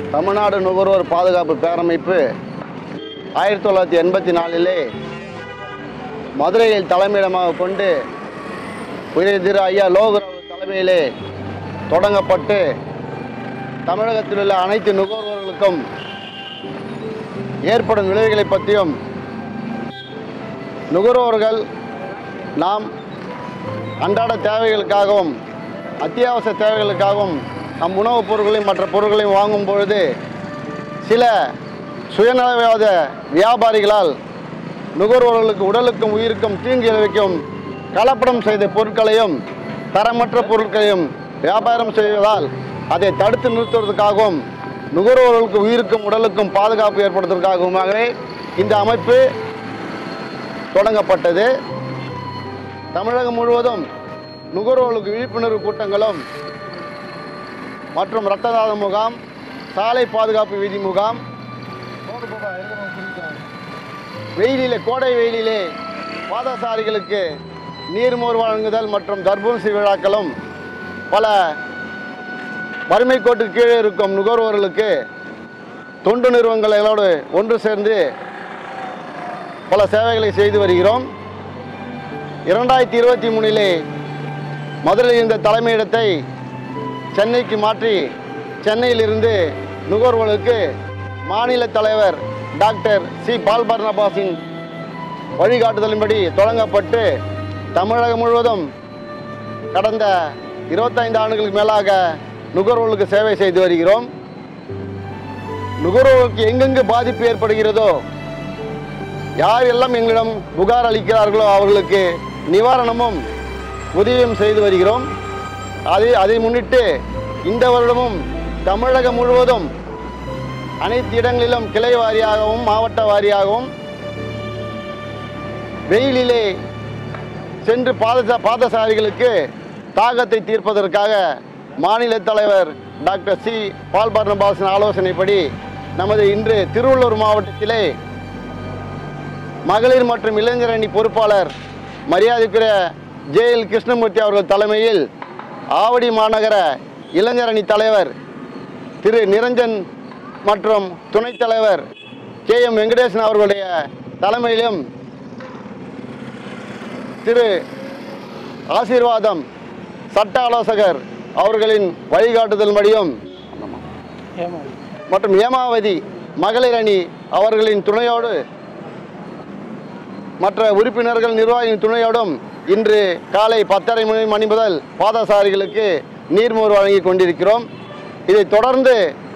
தமிழ்நாடு நுகர்வோர் பாதுகாப்பு பேரமைப்பு ஆயிரத்தி தொள்ளாயிரத்தி எண்பத்தி நாலிலே மதுரையில் தலைமையிடமாக கொண்டு உயர் திரு ஐயா லோகராவ் தலைமையிலே தொடங்கப்பட்டு தமிழகத்தில் உள்ள அனைத்து நுகர்வோர்களுக்கும் ஏற்படும் விளைவுகளை பற்றியும் நுகர்வோர்கள் நாம் அன்றாட தேவைகளுக்காகவும் அத்தியாவசிய தேவைகளுக்காகவும் நம் உணவுப் பொருட்களையும் மற்ற பொருட்களையும் வாங்கும் பொழுது சில சுயநலவாத வியாபாரிகளால் நுகர்வோர்களுக்கு உடலுக்கும் உயிருக்கும் தீங்கு விளைவிக்கும் கலப்படம் செய்த பொருட்களையும் தரமற்ற பொருட்களையும் வியாபாரம் செய்வதால் அதை தடுத்து நிறுத்துவதற்காகவும் நுகர்வோர்களுக்கு உயிருக்கும் உடலுக்கும் பாதுகாப்பு ஏற்படுத்துவதற்காகவுமாகவே இந்த அமைப்பு தொடங்கப்பட்டது தமிழகம் முழுவதும் நுகர்வோர்களுக்கு விழிப்புணர்வு கூட்டங்களும் மற்றும் இரத்த தான முகாம் சாலை பாதுகாப்பு விதி முகாம் வெயிலிலே கோடை வெயிலிலே பாதசாரிகளுக்கு நீர்மோர் வழங்குதல் மற்றும் தர்பூசணி விழாக்களும் பல வறுமை கோட்டுக்கு கீழே இருக்கும் நுகர்வோர்களுக்கு தொண்டு நிறுவனங்களோடு ஒன்று சேர்ந்து பல சேவைகளை செய்து வருகிறோம் இரண்டாயிரத்தி இருபத்தி மூணிலே மதுரையில் இருந்த தலைமையிடத்தை சென்னைக்கு மாற்றி சென்னையிலிருந்து நுகர்வோர்களுக்கு மாநில தலைவர் டாக்டர் சி பால் பர்னபாஸின் வழிகாட்டுதலின்படி தொடங்கப்பட்டு தமிழகம் முழுவதும் கடந்த இருபத்தைந்து ஆண்டுகளுக்கு மேலாக நுகர்வோர்களுக்கு சேவை செய்து வருகிறோம் நுகர்வோருக்கு எங்கெங்கு பாதிப்பு ஏற்படுகிறதோ யாரெல்லாம் எங்களிடம் புகார் அளிக்கிறார்களோ அவர்களுக்கு நிவாரணமும் உதவியும் செய்து வருகிறோம் அதை அதை முன்னிட்டு இந்த வருடமும் தமிழகம் முழுவதும் அனைத்து இடங்களிலும் கிளை வாரியாகவும் மாவட்ட வாரியாகவும் வெயிலிலே சென்று பாத பாதசாரிகளுக்கு தாகத்தை தீர்ப்பதற்காக மாநில தலைவர் டாக்டர் சி பால் பர்னபாசன் ஆலோசனைப்படி நமது இன்று திருவள்ளூர் மாவட்டத்திலே மகளிர் மற்றும் இளைஞர் அணி பொறுப்பாளர் மரியாதைக்குரிய ஜே எல் கிருஷ்ணமூர்த்தி அவர்கள் தலைமையில் ஆவடி மாநகர இளைஞர் அணி தலைவர் திரு நிரஞ்சன் மற்றும் துணைத் தலைவர் கே எம் வெங்கடேசன் அவர்களுடைய தலைமையிலும் திரு ஆசீர்வாதம் சட்ட ஆலோசகர் அவர்களின் வழிகாட்டுதல்படியும் மற்றும் ஏமாவதி மகளிர் அணி அவர்களின் துணையோடு மற்ற உறுப்பினர்கள் நிர்வாகியின் துணையோடும் இன்று காலை பத்தரை மணி மணி முதல் பாதசாரிகளுக்கு நீர்மோர் வழங்கி கொண்டிருக்கிறோம் இதைத் தொடர்ந்து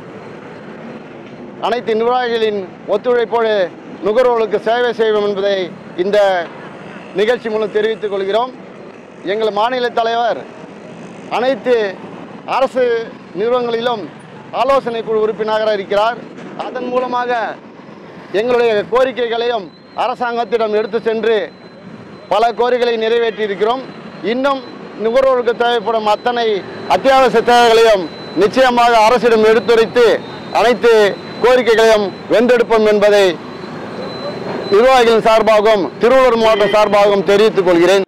அனைத்து நிர்வாகிகளின் ஒத்துழைப்போடு நுகர்வோர்களுக்கு சேவை செய்வோம் என்பதை இந்த நிகழ்ச்சி மூலம் தெரிவித்துக் கொள்கிறோம் எங்கள் மாநில தலைவர் அனைத்து அரசு நிறுவனங்களிலும் ஆலோசனை குழு உறுப்பினராக இருக்கிறார் அதன் மூலமாக எங்களுடைய கோரிக்கைகளையும் அரசாங்கத்திடம் எடுத்து சென்று பல கோரிக்கைகளை நிறைவேற்றி இருக்கிறோம் இன்னும் நுகர்வோருக்கு தேவைப்படும் அத்தனை அத்தியாவசிய தேவைகளையும் நிச்சயமாக அரசிடம் எடுத்துரைத்து அனைத்து கோரிக்கைகளையும் வென்றெடுப்போம் என்பதை நிர்வாகிகளின் சார்பாகவும் திருவள்ளூர் மாவட்ட சார்பாகவும் தெரிவித்துக் கொள்கிறேன்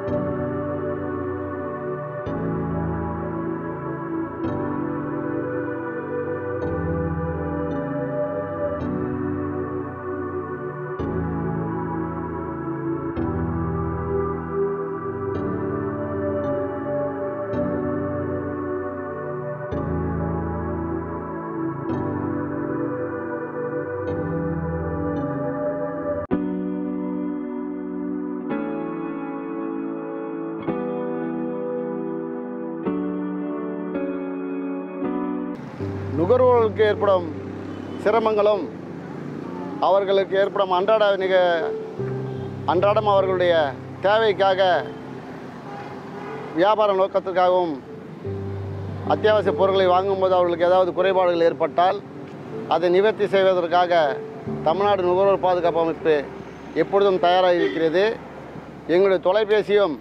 நுகர்வோர்களுக்கு ஏற்படும் சிரமங்களும் அவர்களுக்கு ஏற்படும் அன்றாட நிக அன்றாடம் அவர்களுடைய தேவைக்காக வியாபார நோக்கத்திற்காகவும் அத்தியாவசிய பொருட்களை வாங்கும்போது அவர்களுக்கு ஏதாவது குறைபாடுகள் ஏற்பட்டால் அதை நிவர்த்தி செய்வதற்காக தமிழ்நாடு நுகர்வோர் பாதுகாப்பு அமைப்பு எப்பொழுதும் தயாராக இருக்கிறது எங்களுடைய தொலைபேசியும்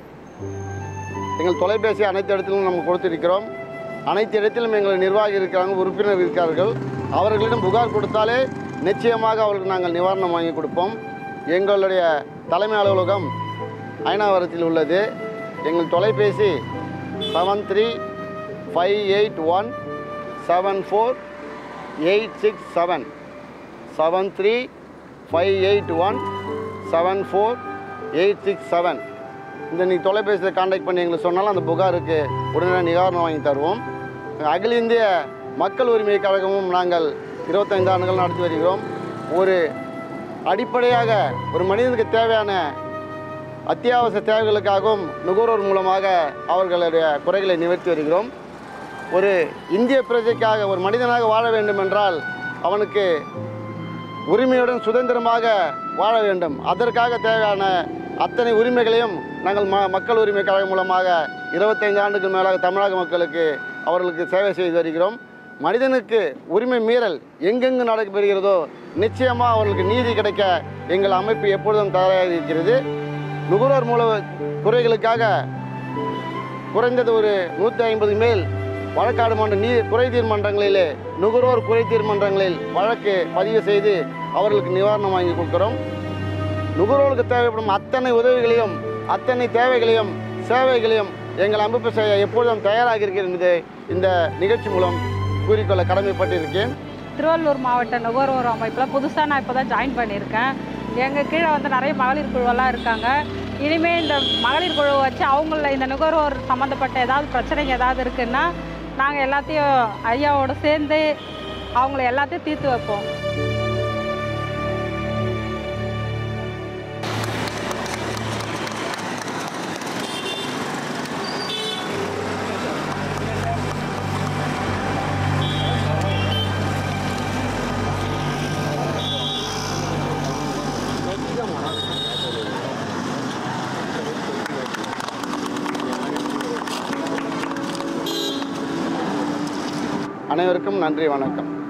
எங்கள் தொலைபேசி அனைத்து இடத்திலும் நம்ம கொடுத்திருக்கிறோம் அனைத்து இடத்திலும் எங்கள் நிர்வாகி இருக்கிறாங்க உறுப்பினர் இருக்கிறார்கள் அவர்களிடம் புகார் கொடுத்தாலே நிச்சயமாக அவர்களுக்கு நாங்கள் நிவாரணம் வாங்கி கொடுப்போம் எங்களுடைய தலைமை அலுவலகம் ஐநாவரத்தில் உள்ளது எங்கள் தொலைபேசி seven three five eight one seven four eight six seven seven three five eight one seven four eight six seven இந்த நீ தொலைபேசியில் காண்டாக்ட் பண்ணி எங்களுக்கு சொன்னாலும் அந்த புகாருக்கு உடனே நிவாரணம் வாங்கி தருவோம் அகில இந்திய மக்கள் உரிமை கழகமும் நாங்கள் இருபத்தைந்து ஆண்டுகள் நடத்தி வருகிறோம் ஒரு அடிப்படையாக ஒரு மனிதனுக்கு தேவையான அத்தியாவசிய தேவைகளுக்காகவும் நுகர்வோர் மூலமாக அவர்களுடைய குறைகளை நிவர்த்தி வருகிறோம் ஒரு இந்திய பிரஜைக்காக ஒரு மனிதனாக வாழ வேண்டும் என்றால் அவனுக்கு உரிமையுடன் சுதந்திரமாக வாழ வேண்டும் அதற்காக தேவையான அத்தனை உரிமைகளையும் நாங்கள் ம மக்கள் உரிமை கழகம் மூலமாக இருபத்தைந்து ஆண்டுகள் மேலாக தமிழக மக்களுக்கு அவர்களுக்கு சேவை செய்து வருகிறோம் மனிதனுக்கு உரிமை மீறல் எங்கெங்கு நடைபெறுகிறதோ நிச்சயமாக அவர்களுக்கு நீதி கிடைக்க எங்கள் அமைப்பு எப்பொழுதும் தயாராக இருக்கிறது நுகர்வோர் மூல குறைகளுக்காக குறைந்தது ஒரு நூற்றி ஐம்பது மேல் வழக்காடு மன்ற நீ குறை தீர்மன்றங்களிலே நுகர்வோர் குறை தீர்மன்றங்களில் வழக்கு பதிவு செய்து அவர்களுக்கு நிவாரணம் வாங்கி கொடுக்கிறோம் நுகர்வோருக்கு தேவைப்படும் அத்தனை உதவிகளையும் அத்தனை தேவைகளையும் சேவைகளையும் எங்கள் அமைப்பு செய்ய எப்பொழுதும் தயாராக இருக்கிறது என்பதை இந்த நிகழ்ச்சி மூலம் கூறிக்கொள்ள கடமைப்பட்டிருக்கேன் திருவள்ளூர் மாவட்ட நுகர்வோர் அமைப்பில் புதுசாக நான் இப்போ தான் ஜாயின் பண்ணியிருக்கேன் எங்கள் கீழே வந்து நிறைய மகளிர் குழுவெல்லாம் இருக்காங்க இனிமேல் இந்த மகளிர் குழுவை வச்சு அவங்கள இந்த நுகர்வோர் சம்மந்தப்பட்ட ஏதாவது பிரச்சனைங்க ஏதாவது இருக்குன்னா நாங்கள் எல்லாத்தையும் ஐயாவோட சேர்ந்து அவங்கள எல்லாத்தையும் தீர்த்து வைப்போம் அனைவருக்கும் நன்றி வணக்கம்